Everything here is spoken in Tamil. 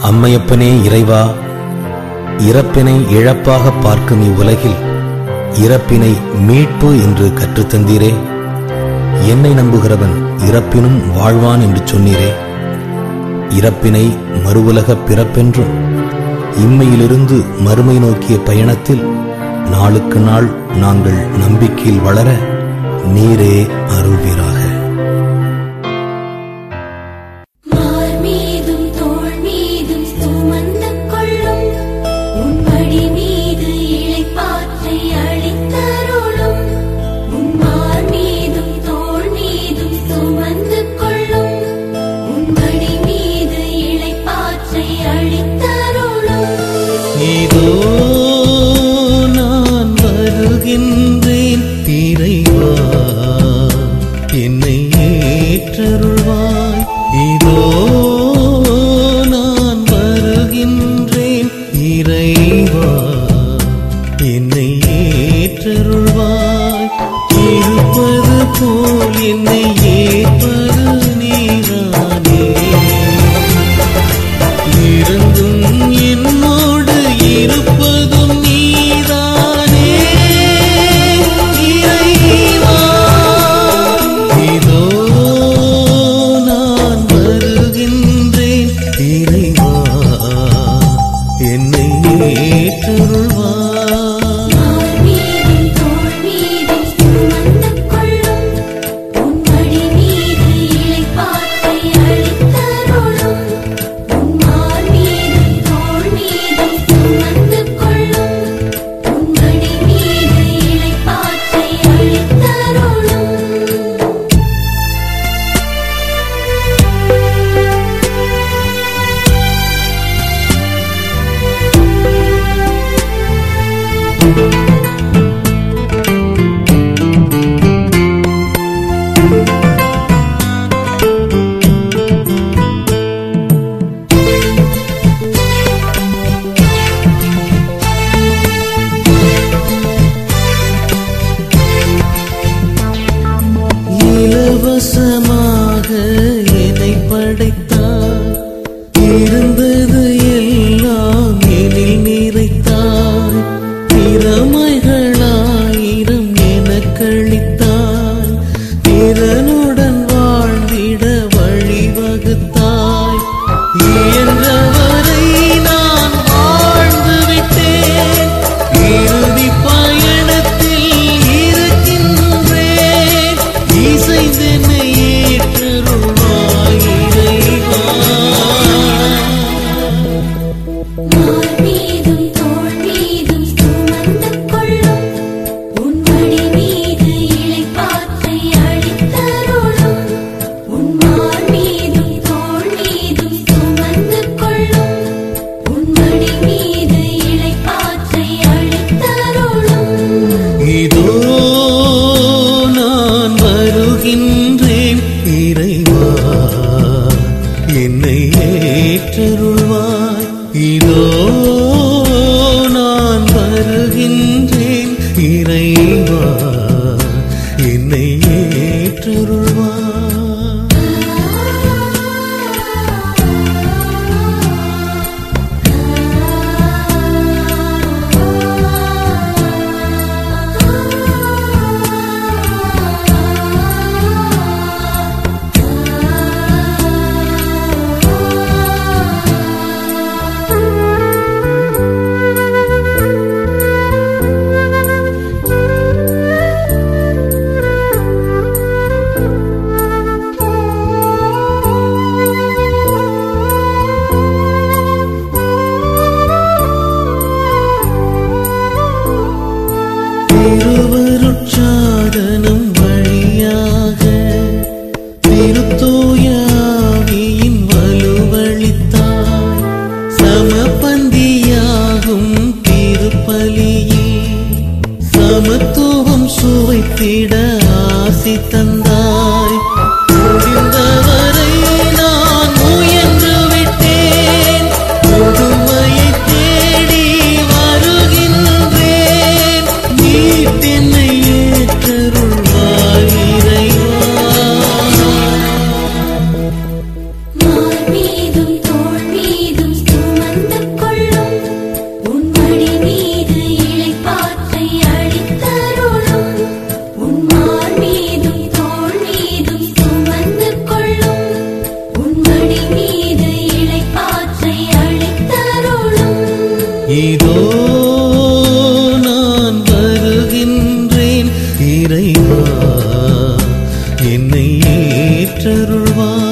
அம்மையப்பனே இறைவா இறப்பினை இழப்பாக பார்க்கும் இவ்வுலகில் இறப்பினை மீட்பு என்று கற்றுத்தந்தீரே என்னை நம்புகிறவன் இறப்பினும் வாழ்வான் என்று சொன்னீரே இறப்பினை மறுவுலகப் பிறப்பென்றும் இம்மையிலிருந்து மறுமை நோக்கிய பயணத்தில் நாளுக்கு நாள் நாங்கள் நம்பிக்கையில் வளர நீரே அருள்வீராக மார் மீதும் தோள் மீதும் சுமந்து கொள்ளும் உன் மடி மீது இளைப்பாற்றை அளித்தருளும் உன் மார் மீதும் தோள் மீதும் சுமந்து கொள்ளும் உன் மடி மீது இளைப்பாற்றை அளித்தருளும் இதோ நான் வருகின்றேன் இறைவா என்னை ஏற்றருள்வாய் இதோ நான் வருகின்றேன் இறைவா என்னை ஏற்றருள்வாய் இருப்பது போல் என்னை ஏற்பது நீதானே இருந்தும் என்னோடு இருப்பதும் நீதானே இறைவா இதோ நான் வருகின்றேன் இறைவா என்னை ஏற்றுருள்வா மார் மீதும் தோள் மீதும் சுமந்து கொள்ளும் உன் மடி மீது இளைப்பாற்றை அளித்தருளும் உன் மார் மீதும் தோள் மீதும் சுமந்து கொள்ளும் உன் மடி மீது இளைப்பாற்றை அளித்தருளும் இலவசமாக என்னை படைத்தார் இருந்தது எல்லாம் எனில் நிறைத்தாய் திறமைகளாயிரம் எனக்களித்தாய் திறனுடன் வாழ்ந்திட வழிவகுத்தாய் இயன்றவரை நான் வாழ்ந்து விட்டேன் இறுதி பயணத்தில் இருக்கின்றேன் இசைந்தென்னை ஏற்றருள்வாய் இறைவா மார் மீதும் தோள் மீதும் சுமந்து கொள்ளும் உன் மடி மீது இளைப்பாற்றை அளித்தருளும் உன் மார் மீதும் தோள் மீதும் சுமந்து கொள்ளும் உன் மடி மீது இளைப்பாற்றை அளித்தருளும் இதோ நான் வருகின்றேன் இறைவா என்னை ஏற்றருள்வாய் இதோ நான் வருகின்றேன் இறைவா என்னை ஏற்றருள்வாய் திருவருட்சாதனம் வழியாக திருத்தூயாவியின் வலுவளித்தாய் சமபந்தியாகும் திருப்பலியில் சமத்துவம் சுவைத்திட ஆசி தந்தாய் முடிந்தவரை நான் முயன்று விட்டேன் முழுமையை தேடி வருகின்றேன் நீ தென்னை ஏற்றருள்வாய் இறைவா வா